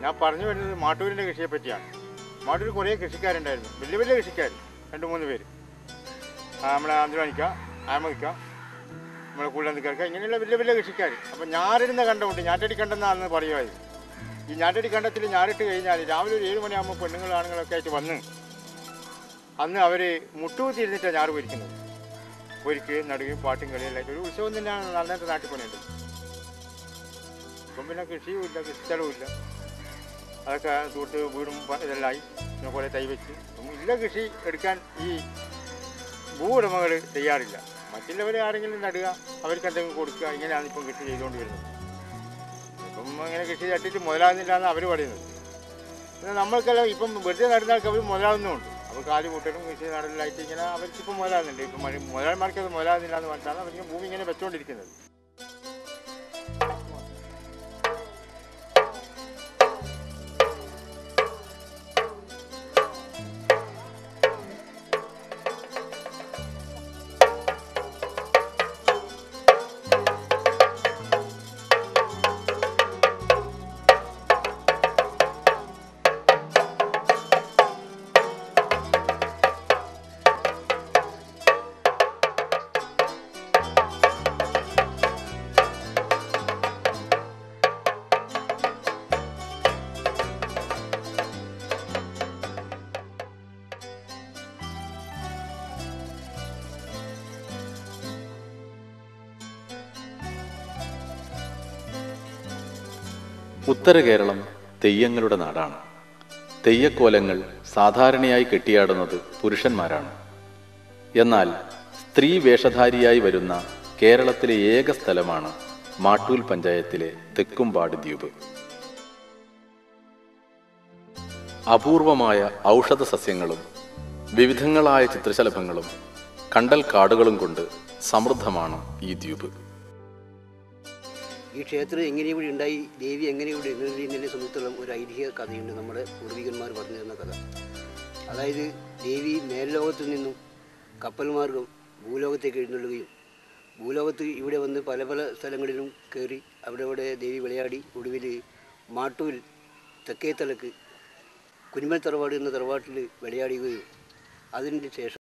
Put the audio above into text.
ഞാൻ പറഞ്ഞു വരുന്നത് മാട്ടൂരിൻ്റെ കൃഷിയെ പറ്റിയാണ് മാട്ടൂർ കുറേ കൃഷിക്കാരുണ്ടായിരുന്നു വലിയ വലിയ കൃഷിക്കാർ രണ്ട് മൂന്ന് പേര് ആ, നമ്മളെ അന്തുവാനിക്ക ആമയ്ക്ക നമ്മളെ കുള്ളന്തിക്കാർക്ക ഇങ്ങനെയുള്ള വലിയ വലിയ കൃഷിക്കാർ അപ്പം ഞാറിടുന്ന കണ്ടമുണ്ട് ഞാറ്റടി കണ്ടെന്നാണെന്ന് പറയുമായിരുന്നു ഈ ഞാറ്റടി കണ്ടത്തിൽ ഞാറിട്ട് കഴിഞ്ഞാൽ രാവിലെ ഒരു ഏഴ് മണിയാകുമ്പോൾ പെണ്ണുങ്ങൾ ആണുങ്ങളൊക്കെ ആയിട്ട് വന്ന് അന്ന് അവർ മുട്ടുകുത്തിയിരുന്നിട്ടാണ് ഞാറ് പൊരിക്കുന്നത് പൊരിക്കുകയും നടുകയും പാട്ടും കളിയെല്ലാം ആയിട്ട് ഒരു ഉത്സവം തന്നെയാണ് നന്നായിട്ട് നാട്ടിൽ പണിയുണ്ട് ഇപ്പം പിന്നെ കൃഷിയും ഇല്ല കൃഷിസ്ഥലവും ഇല്ല അതൊക്കെ തൂട്ട് വീടും പ- ഇതെല്ലാം ആയി പിന്നെ കുറേ തൈ വെച്ച് ഇപ്പം ഇല്ല കൃഷി എടുക്കാൻ ഈ ഭൂ ഉടമകൾ തയ്യാറില്ല മറ്റുള്ളവരെ ആരെങ്കിലും നടുക അവർക്ക് എന്തെങ്കിലും കൊടുക്കുക ഇങ്ങനെയാണ് ഇപ്പം കൃഷി ചെയ്തുകൊണ്ട് വരുന്നത് ഇപ്പം അങ്ങനെ കൃഷി തട്ടിട്ട് മുതലാകുന്നില്ല എന്ന് അവർ പറയുന്നത് പിന്നെ നമ്മൾക്കെല്ലാം ഇപ്പം വെറുതെ നടുന്നവർക്ക് അവർ മുതലാകുന്നുമുണ്ട് അവർ കാല് കൂട്ടലും കൃഷി നടലായിട്ട് ഇങ്ങനെ അവർക്ക് ഇപ്പം മുതലാകുന്നുണ്ട് ഇപ്പം മഴ- മുതലാളിമാർക്ക് അത് മുതലാകുന്നില്ല എന്ന് പറഞ്ഞാണ് അവർക്ക് ഭൂമി ഇങ്ങനെ വെച്ചുകൊണ്ടിരിക്കുന്നത് ഉത്തര കേരളം തെയ്യങ്ങളുടെ നാടാണ് തെയ്യക്കോലങ്ങൾ സാധാരണയായി കെട്ടിയാടുന്നത് പുരുഷന്മാരാണ് എന്നാൽ സ്ത്രീ വേഷധാരിയായി വരുന്ന കേരളത്തിലെ ഏക സ്ഥലമാണ് മാട്ടൂൽ പഞ്ചായത്തിലെ തെക്കുംപാട് ദ്വീപ് അപൂർവമായ ഔഷധ സസ്യങ്ങളും വിവിധങ്ങളായ ചിത്രശലഭങ്ങളും കണ്ടൽ കാടുകളും കൊണ്ട് സമൃദ്ധമാണ് ഈ ദ്വീപ് ഈ ക്ഷേത്രം എങ്ങനെ ഇവിടെ ഉണ്ടായി ദേവി എങ്ങനെ ഇവിടെ എഴുന്നള്ളിനെ സംബന്ധിച്ചുള്ള ഒരു ഐതിഹ്യ കഥയുണ്ട് നമ്മുടെ പൂർവികന്മാർ പറഞ്ഞു തരുന്ന കഥ അതായത് ദേവി മേൽലോകത്തു നിന്നും കപ്പൽ മാർഗം ഭൂലോകത്തേക്ക് എഴുന്നള്ളുകയും ഭൂലോകത്ത് ഇവിടെ വന്ന് പല പല സ്ഥലങ്ങളിലും കയറി അവിടെ അവിടെ ദേവി വിളയാടി ഒടുവിൽ മാട്ടൂൽ തെക്കേത്തലക്ക് കുനിമൽ തറവാട് എന്ന തറവാട്ടിൽ വിളയാടുകയും അതിന് ശേഷം